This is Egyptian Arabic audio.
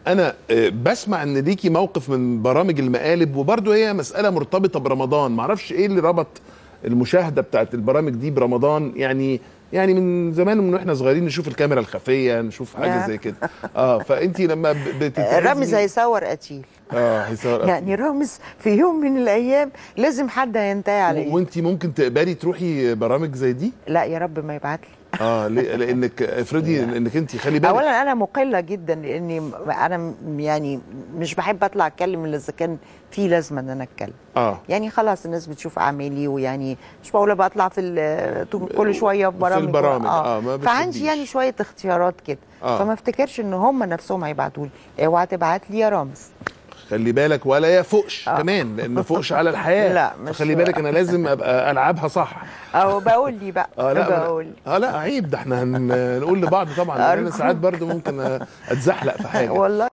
انا آه، بسمع ان ليكي موقف من برامج المقالب وبرضه هي مساله مرتبطه برمضان معرفش ايه اللي ربط المشاهده بتاعت البرامج دي برمضان يعني يعني من زمان من واحنا صغيرين نشوف الكاميرا الخفيه نشوف حاجه يا. زي كده اه فانت لما ب- بتتهزي رامز هيصور قتيل اه هيصور يعني رامز في يوم من الايام لازم حد هينتهي عليه وانت ممكن تقبلي تروحي برامج زي دي لا يا رب ما يبعت لي اه ليه؟ لانك افرضي انك انت خلي بالك اولا انا مقله جدا لاني انا م- يعني مش بحب اطلع اتكلم الا اذا كان في لازمه ان انا اتكلم اه يعني خلاص الناس بتشوف اعمالي ويعني مش معقوله بطلع في ال- كل شويه في برامج البرامج، آه، ما فعندي بتحبيش. يعني شويه اختيارات كده آه. فما افتكرش ان هم نفسهم هيبعتوا لي اوعى تبعت لي يا رامز خلي بالك ولا يفوقش آه. كمان لان فوقش على الحياه لا، مش- فخلي بالك انا لازم ابقى العبها صح او بقول لي بقى اه لا بقول أنا- اه لا عيب ده احنا هنقول لبعض طبعا لأن انا أرجو. ساعات برضو ممكن اتزحلق في حاجه والله